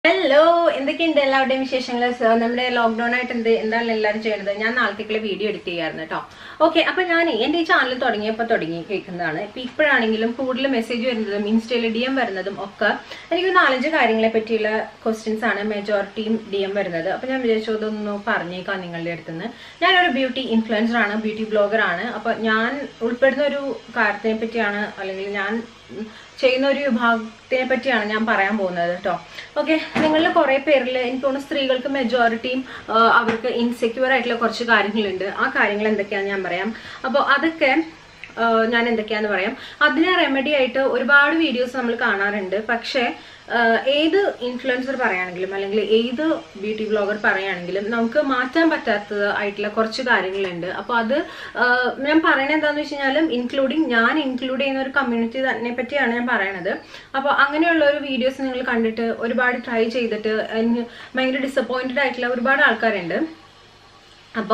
Hello എന്തൊക്കെയുണ്ട് എല്ലാവരുടെയും വിശേഷങ്ങൾ സ- നമ്മുടെ ലോക്ക്ഡൌൺ ആയിട്ട് എന്ത് എന്താണ് എല്ലാവരും ചെയ്യുന്നത് ഞാൻ നാളത്തേക്കുള്ള വീഡിയോ എഡിറ്റ് ചെയ്യായിരുന്നു കേട്ടോ ഓക്കെ അപ്പൊ ഞാൻ എന്റെ ഈ ചാനൽ തുടങ്ങിയപ്പോൾ തുടങ്ങി കേൾക്കുന്നതാണ് ഇപ്പൊ ഇപ്പോഴാണെങ്കിലും കൂടുതൽ മെസ്സേജ് വരുന്നതും ഇൻസ്റ്റയിൽ ഡി എം വരുന്നതും ഒക്കെ എനിക്ക് നാലഞ്ച് കാര്യങ്ങളെ പറ്റിയുള്ള ക്വസ്റ്റ്യൻസ് ആണ് മെജോറിറ്റിയും ഡി എം വരുന്നത് അപ്പൊ ഞാൻ വിചാരിച്ചു അതൊന്ന് പറഞ്ഞേക്കാം നിങ്ങളുടെ അടുത്തുനിന്ന് ഞാനൊരു ബ്യൂട്ടി ഇൻഫ്ലുവൻസർ ആണ് ബ്യൂട്ടി ബ്ലോഗർ ആണ് അപ്പൊ ഞാൻ ഉൾപ്പെടുന്ന ഒരു കാര്യത്തിനെ പറ്റിയാണ് അല്ലെങ്കിൽ ഞാൻ ഉം, ചെയ്യുന്ന ഒരു വിഭാഗത്തിനെ പറ്റിയാണ് ഞാൻ പറയാൻ പോകുന്നത് കേട്ടോ ഓക്കെ നിങ്ങളിൽ കുറെ പേരിൽ എനിക്ക് തോന്നുന്നു സ്ത്രീകൾക്ക് മെജോറിറ്റിയും അവർക്ക് ഇൻസെക്യൂർ ആയിട്ടുള്ള കുറച്ച് കാര്യങ്ങളുണ്ട് ആ കാര്യങ്ങൾ എന്തൊക്കെയാണെന്ന് ഞാൻ പറയാം അപ്പോൾ അതൊക്കെ ആ, ഞാൻ എന്തൊക്കെയാന്ന് പറയാം അതിന് റെമഡി ആയിട്ട് ഒരുപാട് വീഡിയോസ് നമ്മൾ കാണാറുണ്ട് പക്ഷേ ആ, ഏത് ഇൻഫ്ലുവൻസർ പറയുകയാണെങ്കിലും അല്ലെങ്കിൽ ഏത് ബ്യൂട്ടി ബ്ലോഗർ പറയുകയാണെങ്കിലും നമുക്ക് മാറ്റാൻ പറ്റാത്തത് ആയിട്ടുള്ള കുറച്ച് കാര്യങ്ങളുണ്ട് അപ്പോൾ അത് ആ, ഞാൻ പറയണത് എന്താണെന്ന് വെച്ച് കഴിഞ്ഞാലും ഇൻക്ലൂഡിങ് ഞാൻ ഇൻക്ലൂഡ് ചെയ്യുന്ന ഒരു കമ്മ്യൂണിറ്റി തന്നെ പറ്റിയാണ് ഞാൻ പറയണത് അപ്പോൾ അങ്ങനെയുള്ള ഒരു വീഡിയോസ് നിങ്ങൾ കണ്ടിട്ട് ഒരുപാട് ട്രൈ ചെയ്തിട്ട് എനിക്ക് ഭയങ്കര ഡിസപ്പോയിന്റഡ് ആയിട്ടുള്ള ഒരുപാട് ആൾക്കാരുണ്ട് അപ്പോൾ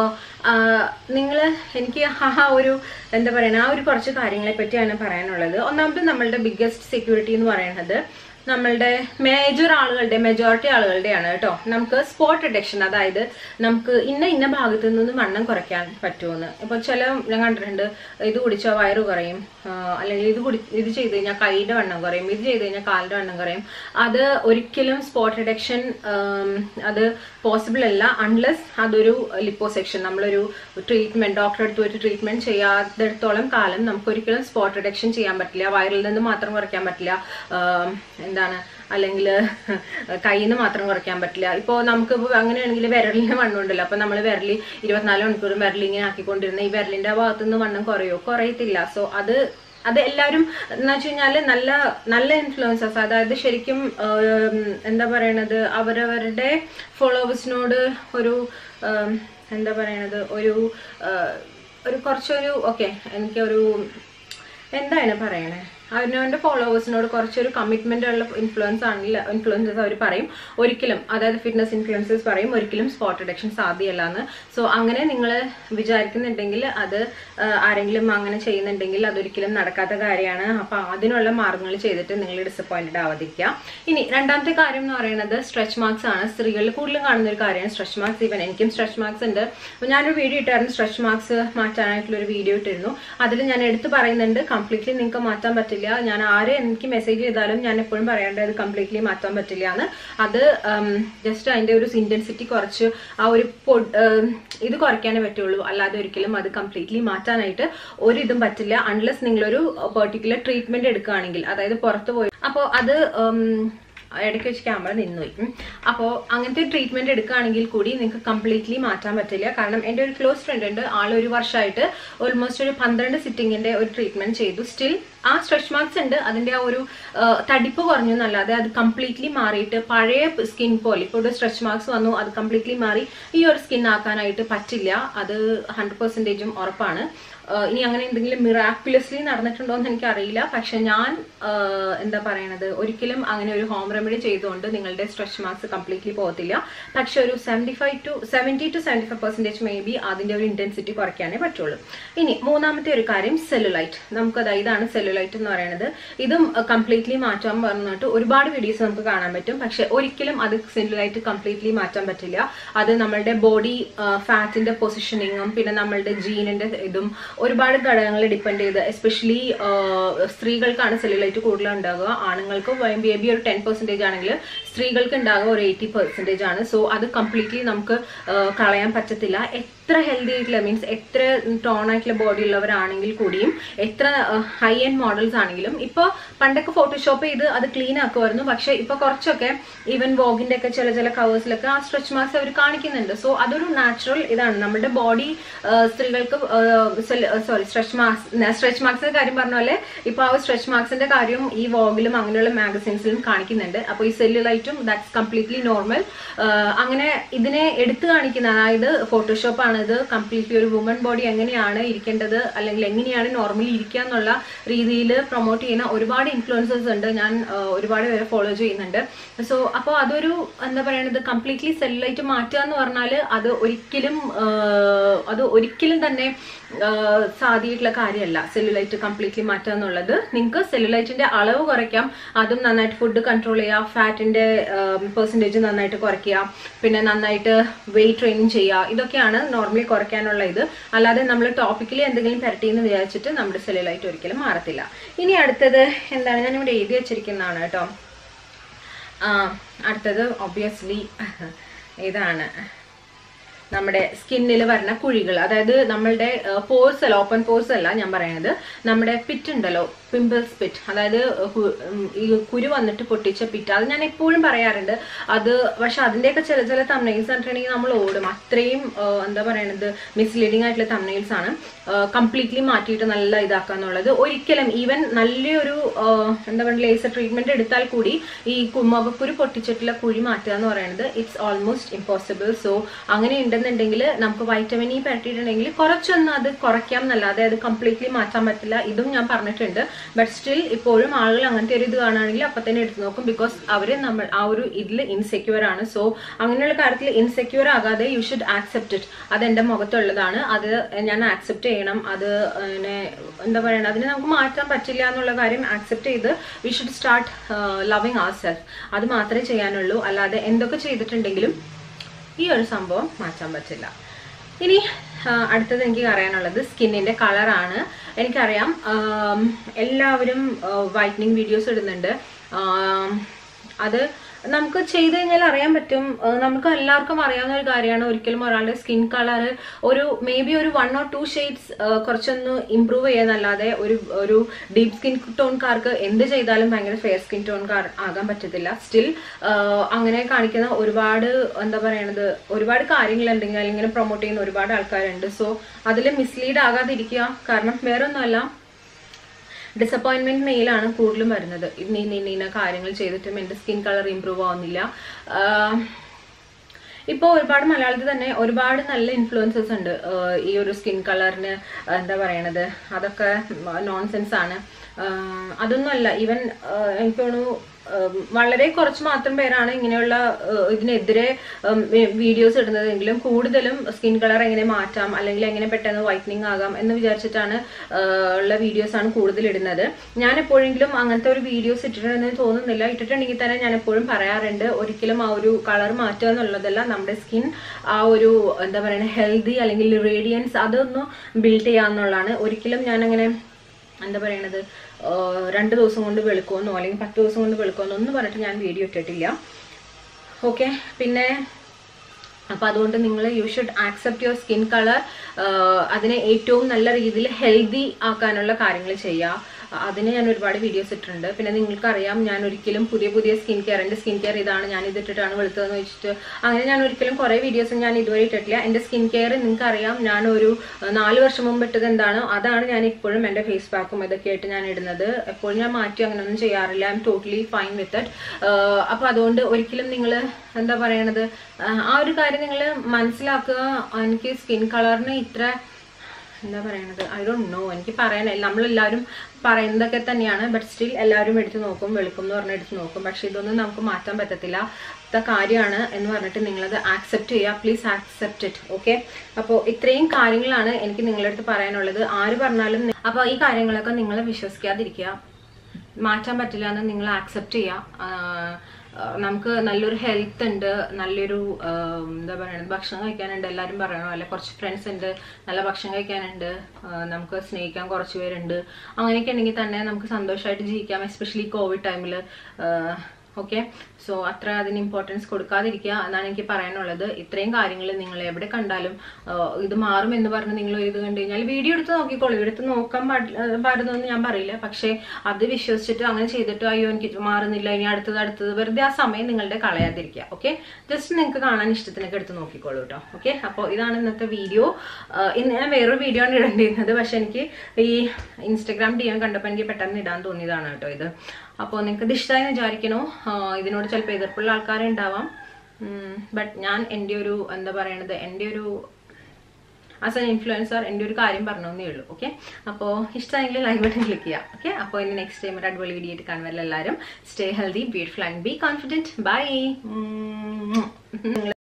നിങ്ങൾ എനിക്ക് ആ ഒരു എന്താ പറയുക ആ ഒരു കുറച്ച് കാര്യങ്ങളെ പറ്റിയാണ് പറയാനുള്ളത് ഒന്നാമത് നമ്മളുടെ ബിഗ്ഗസ്റ്റ് സെക്യൂരിറ്റി എന്ന് പറയുന്നത് നമ്മളുടെ മേജർ ആളുകളുടെ മെജോറിറ്റി ആളുകളുടെയാണ് കേട്ടോ നമുക്ക് സ്പോട്ട് ഡിറ്റക്ഷൻ അതായത് നമുക്ക് ഇന്ന ഇന്ന ഭാഗത്ത് നിന്ന് വണ്ണം കുറയ്ക്കാൻ പറ്റുമെന്ന് ഇപ്പോൾ ചില ഞാൻ കണ്ടിട്ടുണ്ട് ഇത് കുടിച്ചാൽ വയറ് കുറയും ആ, അല്ലെങ്കിൽ ഇത് കുടി ഇത് ചെയ്ത് കഴിഞ്ഞാൽ കൈയുടെ വണ്ണം കുറയും ഇത് ചെയ്ത് കഴിഞ്ഞാൽ കാലിന്റെ വണ്ണം കുറയും അത് ഒരിക്കലും സ്പോട്ട് ഡിറ്റക്ഷൻ അത് പോസിബിൾ അല്ല അൺലെസ് അതൊരു ലിപ്പോസെക്ഷൻ നമ്മളൊരു ട്രീറ്റ്മെന്റ് ഡോക്ടറെ അടുത്ത് ഒരു ട്രീറ്റ്മെന്റ് ചെയ്യാത്തിടത്തോളം കാലം നമുക്ക് ഒരിക്കലും സ്പോട്ട് റിഡക്ഷൻ ചെയ്യാൻ പറ്റില്ല വയറിൽ നിന്ന് മാത്രം കുറയ്ക്കാൻ പറ്റില്ല ആം, എന്താണ് അല്ലെങ്കിൽ കയ്യിൽ നിന്ന് മാത്രം കുറയ്ക്കാൻ പറ്റില്ല ഇപ്പോൾ നമുക്ക് ഇപ്പോൾ അങ്ങനെയാണെങ്കിൽ വിരലിന് വണ്ണം ഉണ്ടല്ലോ അപ്പോൾ നമ്മൾ വിരലി ഇരുപത്തിനാല് മണിക്കൂറും വിരൽ ഇങ്ങനെ ആക്കിക്കൊണ്ടിരുന്ന ഈ വിരലിന്റെ ഭാഗത്തു നിന്ന് വണ്ണം കുറയോ കുറയത്തില്ല സോ അത് അത് എല്ലാവരും എന്ന് വെച്ച് കഴിഞ്ഞാല് നല്ല നല്ല ഇൻഫ്ലുവൻസേഴ്സ് അതായത് ശരിക്കും ഉം, എന്താ പറയണത് അവരവരുടെ ഫോളോവേഴ്സിനോട് ഒരു ഉം, എന്താ പറയണത് ഒരു ആ, ഒരു കുറച്ചൊരു ഓക്കെ എനിക്കൊരു എന്താണ് പറയണേ അവനവന്റെ ഫോളോവേഴ്സിനോട് കുറച്ചൊരു കമ്മിറ്റ്മെന്റ് ഉള്ള ഇൻഫ്ലുവൻസ് ആണെങ്കിൽ ഇൻഫ്ലുവൻസേഴ്സ് അവർ പറയും ഒരിക്കലും അതായത് ഫിറ്റ്നസ് ഇൻഫ്ലുവൻസേഴ്സ് പറയും ഒരിക്കലും സ്പോട്ട് റിഡക്ഷൻ സാധ്യമല്ല എന്ന് സോ അങ്ങനെ നിങ്ങൾ വിചാരിക്കുന്നുണ്ടെങ്കിൽ അത് ആ, ആരെങ്കിലും അങ്ങനെ ചെയ്യുന്നുണ്ടെങ്കിൽ അതൊരിക്കലും നടക്കാത്ത കാര്യമാണ് അപ്പൊ അതിനുള്ള മാർഗങ്ങൾ ചെയ്തിട്ട് നിങ്ങൾ ഡിസപ്പോയിന്റഡ് ആവാതിരിക്കുക ഇനി രണ്ടാമത്തെ കാര്യം എന്ന് പറയുന്നത് സ്ട്രെച്ച് മാർക്സ് ആണ് സ്ത്രീകളിൽ കൂടുതലും കാണുന്ന ഒരു കാര്യമാണ് സ്ട്രെച്ച് മാർക്സ് ഈവൻ എനിക്കും സ്ട്രെച്ച് മാർക്സ് ഉണ്ട് അപ്പൊ ഞാനൊരു വീഡിയോ ഇട്ടായിരുന്നു സ്ട്രെച്ച് മാർക്സ് മാറ്റാനായിട്ടുള്ള ഒരു വീഡിയോ ഇട്ടിരുന്നു അതിൽ ഞാൻ എടുത്തു പറയുന്നുണ്ട് കംപ്ലീറ്റ്ലി നിങ്ങൾക്ക് മാറ്റാൻ പറ്റില്ല ഞാൻ ആര് എനിക്ക് മെസ്സേജ് ചെയ്താലും ഞാൻ എപ്പോഴും പറയേണ്ടത് അത് കംപ്ലീറ്റ്ലി മാറ്റാൻ പറ്റില്ല എന്ന് അത് ജസ്റ്റ് അതിന്റെ ഒരു ഇന്റൻസിറ്റി കുറച്ച് ആ ഒരു പൊ- ഉം, ഇത് കുറയ്ക്കാനേ പറ്റുള്ളൂ അല്ലാതെ ഒരിക്കലും അത് കംപ്ലീറ്റ്ലി മാറ്റാനായിട്ട് ഒരു ഇതും പറ്റില്ല അൺലെസ് നിങ്ങളൊരു പെർട്ടിക്കുലർ ട്രീറ്റ്മെന്റ് എടുക്കുകയാണെങ്കിൽ അതായത് പുറത്ത് പോയി അപ്പോൾ അത് ഉം, ഇടയ്ക്ക് വെച്ച് ക്യാമറ നിന്നുപോയി ഉം. അപ്പോൾ അങ്ങനത്തെ ട്രീറ്റ്മെന്റ് എടുക്കുകയാണെങ്കിൽ കൂടി നിങ്ങൾക്ക് കംപ്ലീറ്റ്ലി മാറ്റാൻ പറ്റില്ല കാരണം എൻ്റെ ഒരു ക്ലോസ് ഫ്രണ്ട് ഉണ്ട് ആൾ ഒരു വർഷമായിട്ട് ഓൾമോസ്റ്റ് ഒരു പന്ത്രണ്ട് സിറ്റിങ്ങിന്റെ ഒരു ട്രീറ്റ്മെന്റ് ചെയ്തു സ്റ്റിൽ ആ സ്ട്രെച്ച് മാർക്സ് ഉണ്ട് അതിന്റെ ആ ഒരു ആ, തടിപ്പ് കുറഞ്ഞു എന്നല്ലാതെ അത് കംപ്ലീറ്റ്ലി മാറിയിട്ട് പഴയ സ്കിൻ പോലെ ഇപ്പോൾ ഒരു സ്ട്രെച്ച് മാർക്സ് വന്നു അത് കംപ്ലീറ്റ്ലി മാറി ഈ ഒരു സ്കിൻ ആക്കാനായിട്ട് പറ്റില്ല അത് ഹൺഡ്രഡ് പെർസെൻറ്റേജും ഉറപ്പാണ് ആ, ഇനി അങ്ങനെ എന്തെങ്കിലും മിറാക്കുലസ്ലി നടന്നിട്ടുണ്ടോ എന്ന് എനിക്കറിയില്ല പക്ഷെ ഞാൻ ആ, എന്താ പറയണത് ഒരിക്കലും അങ്ങനെ ഒരു ഹോം റെമഡി ചെയ്തുകൊണ്ട് നിങ്ങളുടെ സ്ട്രെച്ച് മാർക്സ് കംപ്ലീറ്റ്ലി പോകത്തില്ല പക്ഷെ ഒരു seventy five to seventy to seventy five percentage maybe അതിന്റെ ഒരു ഇന്റൻസിറ്റി കുറയ്ക്കാനേ പറ്റുള്ളൂ ഇനി മൂന്നാമത്തെ ഒരു കാര്യം സെല്ലുലൈറ്റ് നമുക്കത് ഇതാണ് സെല്ലുലൈറ്റ് എന്ന് പറയുന്നത് ഇതും കംപ്ലീറ്റ്ലി മാറ്റാൻ പറഞ്ഞിട്ട് ഒരുപാട് വീഡിയോസ് നമുക്ക് കാണാൻ പറ്റും പക്ഷെ ഒരിക്കലും അത് സെല്ലുലൈറ്റ് കംപ്ലീറ്റ്ലി മാറ്റാൻ പറ്റില്ല അത് നമ്മളുടെ ബോഡി ഫാറ്റിന്റെ പൊസിഷനിങ്ങും പിന്നെ നമ്മളുടെ ജീനിന്റെ ഇതും ഒരുപാട് ഘടകങ്ങൾ ഡിപ്പെൻഡ് ചെയ്ത് എസ്പെഷ്യലി സ്ത്രീകൾക്കാണ് സെല്ലുലൈറ്റ് കൂടുതൽ ഉണ്ടാകുക ആണുങ്ങൾക്ക് മേ ബി ഒരു ടെൻ പെർസെൻറ്റേജ് ആണെങ്കിൽ സ്ത്രീകൾക്ക് ഉണ്ടാകുക ഒരു എയ്റ്റി പെർസെൻറ്റേജ് ആണ് സോ അത് കംപ്ലീറ്റ്ലി നമുക്ക് ആ, കളയാൻ പറ്റത്തില്ല എത്ര ഹെൽത്തി ആയിട്ടുള്ള മീൻസ് എത്ര ടോൺ ആയിട്ടുള്ള ബോഡി ഉള്ളവരാണെങ്കിൽ കൂടിയും എത്ര ഹൈ എൻഡ് മോഡൽസ് ആണെങ്കിലും ഇപ്പോൾ പണ്ടൊക്കെ ഫോട്ടോഷോപ്പ് ചെയ്ത് അത് ക്ലീൻ ആക്കുമായിരുന്നു പക്ഷെ ഇപ്പൊ കുറച്ചൊക്കെ ഈവൻ വോഗിന്റെ ഒക്കെ ചില ചില കവേഴ്സിലൊക്കെ ആ സ്ട്രെച്ച് മാർക്സ് അവർ കാണിക്കുന്നുണ്ട് സോ അതൊരു നാച്ചുറൽ ഇതാണ് നമ്മുടെ ബോഡി സ്ത്രീകൾക്ക് സോറി സ്ട്രെച്ച് മാർക്സ് സ്ട്രെച്ച് മാർക്സിന്റെ കാര്യം പറഞ്ഞ പോലെ ഇപ്പൊ ആ സ്ട്രെച്ച് മാർക്സിന്റെ കാര്യം ഈ വോഗിലും അങ്ങനെയുള്ള മാഗസീൻസിലും കാണിക്കുന്നുണ്ട് അപ്പോൾ ഈ സെല്ലുലൈറ്റും ദാറ്റ്സ് കംപ്ലീറ്റ്ലി നോർമൽ അങ്ങനെ ഇതിനെ എടുത്തു കാണിക്കുന്ന അതായത് ഫോട്ടോഷോപ്പ് ആണ് ഇത് കംപ്ലീറ്റ്ലി ഒരു വുമൺ ബോഡി എങ്ങനെയാണ് ഇരിക്കേണ്ടത് അല്ലെങ്കിൽ എങ്ങനെയാണ് നോർമലി ഇരിക്കുക എന്നുള്ള രീതിയിൽ പ്രൊമോട്ട് ചെയ്യുന്ന ഒരുപാട് ഇൻഫ്ലുവൻസേഴ്സ് ഉണ്ട് ഞാൻ ആ, ഒരുപാട് പേരെ ഫോളോ ചെയ്യുന്നുണ്ട് സോ അപ്പോൾ അതൊരു എന്താ പറയണത് കംപ്ലീറ്റ്ലി സെല്ലുലൈറ്റ് മാറ്റുക എന്ന് പറഞ്ഞാൽ അത് ഒരിക്കലും ആ, അത് ഒരിക്കലും തന്നെ സാധിയിട്ടുള്ള കാര്യമല്ല സെല്ലുലൈറ്റ് കംപ്ലീറ്റ്ലി മാറ്റുക എന്നുള്ളത് നിങ്ങൾക്ക് സെല്ലുലൈറ്റിന്റെ അളവ് കുറയ്ക്കാം അതും നന്നായിട്ട് ഫുഡ് കൺട്രോൾ ചെയ്യുക ഫാറ്റിന്റെ പെർസെൻറ്റേജ് നന്നായിട്ട് കുറയ്ക്കുക പിന്നെ നന്നായിട്ട് വെയിറ്റ് ട്രെയിനിങ് ചെയ്യുക ഇതൊക്കെയാണ് നോർമലി കുറയ്ക്കാനുള്ള ഇത് അല്ലാതെ നമ്മൾ ടോപ്പിക്കലി എന്തെങ്കിലും പെരട്ടിയെന്ന് വിചാരിച്ചിട്ട് നമ്മുടെ സെല്ലുലൈറ്റ് ഒരിക്കലും മാറത്തില്ല ഇനി അടുത്തത് എന്താണ് ഞാൻ ഇവിടെ എഴുതി വെച്ചിരിക്കുന്നതാണ് കേട്ടോ ആ, അടുത്തത് ഒബ്വിയസ്ലി ഇതാണ് നമ്മുടെ സ്കിന്നിൽ വരുന്ന കുഴികൾ അതായത് നമ്മളുടെ പോഴ്സ് അല്ല ഓപ്പൺ പോഴ്സ് അല്ല ഞാൻ പറയുന്നത് നമ്മുടെ പിറ്റ് ഉണ്ടല്ലോ പിമ്പിൾസ് പിറ്റ് അതായത് കു- ഉം, ഈ കുരു വന്നിട്ട് പൊട്ടിച്ച പിറ്റ് അത് ഞാൻ എപ്പോഴും പറയാറുണ്ട് അത് പക്ഷെ അതിന്റെയൊക്കെ ചില ചില തമ്നയിൽസ് കണ്ടിട്ടുണ്ടെങ്കിൽ നമ്മൾ ഓടും അത്രയും ആ, എന്താ പറയണത് മിസ്ലീഡിംഗ് ആയിട്ടുള്ള തമ്നയിൽസ് ആണ് കംപ്ലീറ്റ്ലി മാറ്റിയിട്ട് നല്ല ഇതാക്കുക എന്നുള്ളത് ഒരിക്കലും ഈവൻ നല്ലൊരു ആ, എന്താ പറയുക ലേസർ ട്രീറ്റ്മെന്റ് എടുത്താൽ കൂടി ഈ കു- മുഖക്കുരു പൊട്ടിച്ചിട്ടുള്ള കുഴി മാറ്റുക എന്ന് പറയുന്നത് ഇറ്റ്സ് ഓൾമോസ്റ്റ് ഇമ്പോസിബിൾ സോ അങ്ങനെ ഉണ്ടെന്നുണ്ടെങ്കിൽ നമുക്ക് വൈറ്റമിൻ ഇ പരട്ടിയിട്ടുണ്ടെങ്കിൽ കുറച്ചൊന്ന് അത് കുറയ്ക്കാം എന്നല്ലാതെ അത് കംപ്ലീറ്റ്ലി മാറ്റാൻ പറ്റില്ല ഇതും ഞാൻ പറഞ്ഞിട്ടുണ്ട് ബട്ട് സ്റ്റിൽ ഇപ്പോഴും ആളുകൾ അങ്ങനത്തെ ഒരു ഇത് കാണുകയാണെങ്കിൽ അപ്പൊ തന്നെ എടുത്ത് നോക്കും ബിക്കോസ് അവര് നമ്മൾ ആ ഒരു ഇതിൽ ഇൻസെക്യൂർ ആണ് സോ അങ്ങനെയുള്ള കാര്യത്തിൽ ഇൻസെക്യൂർ ആകാതെ യു ഷുഡ് ആക്സെപ്റ്റ് ഇറ്റ് അത് എന്റെ മുഖത്തുള്ളതാണ് അത് ഞാൻ ആക്സെപ്റ്റ് ചെയ്യണം അത് പിന്നെ എന്താ പറയണത് അതിനെ നമുക്ക് മാറ്റാൻ പറ്റില്ല എന്നുള്ള കാര്യം ആക്സെപ്റ്റ് ചെയ്ത് we should start loving our self അത് മാത്രമേ ചെയ്യാനുള്ളൂ അല്ലാതെ എന്തൊക്കെ ചെയ്തിട്ടുണ്ടെങ്കിലും ഈ ഒരു സംഭവം മാറ്റാൻ പറ്റില്ല ഇനി ആ, അടുത്തത് എനിക്ക് അറിയാനുള്ളത് സ്കിന്നിന്റെ കളറാണ് എനിക്കറിയാം ആം, എല്ലാവരും വൈറ്റനിങ് വീഡിയോസ് ഇടുന്നുണ്ട് ആം, അത് നമുക്ക് ചെയ്ത് കഴിഞ്ഞാൽ അറിയാൻ പറ്റും ആ, നമുക്ക് എല്ലാവർക്കും അറിയാവുന്ന ഒരു കാര്യമാണ് ഒരിക്കലും ഒരാളുടെ സ്കിൻ കളർ ഒരു മേ ബി ഒരു വൺ ഓർ ടു ഷെയ്ഡ്സ് കുറച്ചൊന്ന് ഇമ്പ്രൂവ് ചെയ്യാന്നല്ലാതെ ഒരു ഒരു ഡീപ് സ്കിൻ ടോൺകാർക്ക് എന്ത് ചെയ്താലും ഭയങ്കര ഫെയർ സ്കിൻ ടോൺകാർ ആകാൻ പറ്റത്തില്ല സ്റ്റിൽ അങ്ങനെ കാണിക്കുന്ന ഒരുപാട് എന്താ പറയണത് ഒരുപാട് കാര്യങ്ങളുണ്ടെങ്കിൽ അല്ലെങ്കിൽ പ്രൊമോട്ട് ചെയ്യുന്ന ഒരുപാട് ആൾക്കാരുണ്ട് സോ അതിൽ മിസ്ലീഡ് ആകാതിരിക്കുക കാരണം വേറൊന്നുമല്ല ഡിസപ്പോയിൻമെന്റ് മെയിലാണ് കൂടുതലും വരുന്നത് ഇന്ന ഇന്ന ഇന്ന ഇന്ന കാര്യങ്ങൾ ചെയ്തിട്ടും എൻ്റെ സ്കിൻ കളർ ഇമ്പ്രൂവ് ആവുന്നില്ല ആഹ് ഇപ്പോൾ ഒരുപാട് മലയാളത്തിൽ തന്നെ ഒരുപാട് നല്ല ഇൻഫ്ലുവൻസസ് ഉണ്ട് ആഹ് ഈ ഒരു സ്കിൻ കളറിന് എന്താ പറയണത് അതൊക്കെ നോൺസെൻസ് ആണ് ആഹ് അതൊന്നുമല്ല ഈവൻ എനിക്ക് തോന്നുന്നു ആഹ് വളരെ കുറച്ച് മാത്രം പേരാണ് ഇങ്ങനെയുള്ള ആഹ് ഇതിനെതിരെ വീഡിയോസ് ഇടുന്നതെങ്കിലും കൂടുതലും സ്കിൻ കളർ എങ്ങനെ മാറ്റാം അല്ലെങ്കിൽ എങ്ങനെ പെട്ടെന്ന് വൈറ്റനിങ് ആകാം എന്ന് വിചാരിച്ചിട്ടാണ് ആഹ് ഉള്ള വീഡിയോസ് ആണ് കൂടുതൽ ഇടുന്നത് ഞാൻ എപ്പോഴെങ്കിലും അങ്ങനത്തെ ഒരു വീഡിയോസ് ഇട്ടിട്ടുണ്ടെന്ന് തോന്നുന്നില്ല ഇട്ടിട്ടുണ്ടെങ്കിൽ തന്നെ ഞാൻ എപ്പോഴും പറയാറുണ്ട് ഒരിക്കലും ആ ഒരു കളർ മാറ്റുക എന്നുള്ളതല്ല നമ്മുടെ സ്കിൻ ആ ഒരു എന്താ പറയുക ഹെൽത്തി അല്ലെങ്കിൽ റേഡിയൻസ് അതൊന്ന് ബിൽഡ് ചെയ്യാന്നുള്ളതാണ് ഒരിക്കലും ഞാൻ അങ്ങനെ എന്താ പറയണത് ആഹ് രണ്ട് ദിവസം കൊണ്ട് വെളുക്കുമെന്നോ അല്ലെങ്കിൽ പത്ത് ദിവസം കൊണ്ട് വെളുക്കുമെന്നോ ഒന്നും പറഞ്ഞിട്ട് ഞാൻ വീഡിയോ ഇട്ടിട്ടില്ല ഓക്കെ പിന്നെ അപ്പൊ അതുകൊണ്ട് നിങ്ങൾ you should accept your skin colour അതിനെ ഏറ്റവും നല്ല രീതിയിൽ ഹെൽത്തി ആക്കാനുള്ള കാര്യങ്ങൾ ചെയ്യുക അതിന് ഞാൻ ഒരുപാട് വീഡിയോസ് ഇട്ടിട്ടുണ്ട് പിന്നെ നിങ്ങൾക്കറിയാം ഞാൻ ഒരിക്കലും പുതിയ പുതിയ സ്കിൻ കെയർ എൻ്റെ സ്കിൻ കെയർ ഇതാണ് ഞാൻ ഇത് ഇട്ടിട്ടാണ് വെളുത്തതെന്ന് വെച്ചിട്ട് അങ്ങനെ ഞാൻ ഒരിക്കലും കുറേ വീഡിയോസ് ഞാൻ ഇതുവരെ ഇട്ടിട്ടില്ല എൻ്റെ സ്കിൻ കെയർ നിങ്ങൾക്കറിയാം ഞാൻ ഒരു അഹ്, നാല് വർഷം മുമ്പ് ഇട്ടത് എന്താണോ അതാണ് ഞാൻ ഇപ്പോഴും എൻ്റെ ഫേസ് പാക്കും ഇതൊക്കെ ആയിട്ട് ഞാൻ ഇടുന്നത് എപ്പോഴും ഞാൻ മാറ്റി അങ്ങനെയൊന്നും ചെയ്യാറില്ല I'm totally fine with it അപ്പോൾ അതുകൊണ്ട് ഒരിക്കലും നിങ്ങൾ എന്താ പറയണത് ആഹ്, ആ ഒരു കാര്യം നിങ്ങൾ മനസ്സിലാക്കുക എനിക്ക് സ്കിൻ കളറിന് ഇത്ര എന്താ പറയണത് ഐ ഡോണ്ട് നോ എനിക്ക് പറയാനില്ല നമ്മളെല്ലാവരും പറയുന്നതൊക്കെ തന്നെയാണ് ബട്ട് സ്റ്റിൽ എല്ലാവരും എടുത്ത് നോക്കും വെളുക്കും എന്ന് പറഞ്ഞ് എടുത്ത് നോക്കും പക്ഷെ ഇതൊന്നും നമുക്ക് മാറ്റാൻ പറ്റത്തില്ല ത്ത കാര്യമാണ് എന്ന് പറഞ്ഞിട്ട് നിങ്ങളത് ആക്സെപ്റ്റ് ചെയ്യുക പ്ലീസ് ആക്സെപ്റ്റ് ഇറ്റ് ഓക്കെ അപ്പോൾ ഇത്രയും കാര്യങ്ങളാണ് എനിക്ക് നിങ്ങളുടെ അടുത്ത് പറയാനുള്ളത് ആര് പറഞ്ഞാലും അപ്പോൾ ഈ കാര്യങ്ങളൊക്കെ നിങ്ങൾ വിശ്വസിക്കാതിരിക്കുക മാറ്റാൻ പറ്റില്ല എന്ന് നിങ്ങൾ ആക്സെപ്റ്റ് ചെയ്യുക ആഹ് ആഹ് നമുക്ക് നല്ലൊരു ഹെൽത്ത് ഉണ്ട് നല്ലൊരു ആഹ് എന്താ പറയുന്നത് ഭക്ഷണം കഴിക്കാനുണ്ട് എല്ലാവരും പറയണോ അല്ലെ കുറച്ച് ഫ്രണ്ട്സ് ഉണ്ട് നല്ല ഭക്ഷണം കഴിക്കാനുണ്ട് ആഹ് നമുക്ക് സ്നേഹിക്കാൻ കുറച്ച് പേരുണ്ട് അങ്ങനെയൊക്കെ ഉണ്ടെങ്കിൽ തന്നെ നമുക്ക് സന്തോഷമായിട്ട് ജീവിക്കാം എസ്പെഷ്യലി കോവിഡ് ടൈമിൽ ഓക്കെ സോ അത്ര അതിന് ഇമ്പോർട്ടൻസ് കൊടുക്കാതിരിക്കുക എന്നാണ് എനിക്ക് പറയാനുള്ളത് ഇത്രയും കാര്യങ്ങൾ നിങ്ങൾ എവിടെ കണ്ടാലും ആഹ് ഇത് മാറും എന്ന് പറഞ്ഞ് നിങ്ങൾ ഇത് കണ്ടു കഴിഞ്ഞാൽ വീഡിയോ എടുത്ത് നോക്കിക്കോളൂ എടുത്ത് നോക്കാൻ പാടില്ല പാടുന്നതെന്ന് ഞാൻ പറയില്ല പക്ഷേ അത് വിശ്വസിച്ചിട്ട് അങ്ങനെ ചെയ്തിട്ട് അയ്യോ എനിക്ക് മാറുന്നില്ല ഇനി അടുത്തത് അടുത്തത് വെറുതെ ആ സമയം നിങ്ങളുടെ കളയാതിരിക്കുക ഓക്കെ ജസ്റ്റ് നിങ്ങൾക്ക് കാണാൻ ഇഷ്ടത്തിനൊക്കെ എടുത്ത് നോക്കിക്കോളൂ കേട്ടോ ഓക്കെ അപ്പോൾ ഇതാണ് ഇന്നത്തെ വീഡിയോ ഇന്ന് ഞാൻ വേറൊരു വീഡിയോ ആണ് ഇടേണ്ടിയിരുന്നത് പക്ഷെ എനിക്ക് ഈ ഇൻസ്റ്റഗ്രാം ഡി എം കണ്ടപ്പോൾ എനിക്ക് പെട്ടെന്ന് ഇടാൻ തോന്നിയതാണ് കേട്ടോ ഇത് അപ്പോൾ നിങ്ങൾക്ക് ഇത് ഇഷ്ടമായി വിചാരിക്കണോ ആഹ് ഇതിനോട് ചിലപ്പോൾ എതിർപ്പുള്ള ആൾക്കാരുണ്ടാവാം ബട്ട് ഞാൻ എൻ്റെ ഒരു എന്താ പറയണത് എൻ്റെ ഒരു ആസ് എൻ ഇൻഫ്ലുവൻസർ എൻ്റെ ഒരു കാര്യം പറഞ്ഞേ ഉള്ളൂ ഓക്കെ അപ്പോൾ ഇഷ്ടമായെങ്കിൽ ലൈക്ക് ബട്ടൺ ക്ലിക്ക് ചെയ്യാം ഓക്കെ അപ്പോൾ ഇനി നെക്സ്റ്റ് ടൈം ഒരു അടിപൊളി വീഡിയോ ആയിട്ട് കാണുമ്പോൾ എല്ലാവരും stay healthy beautiful and be confident by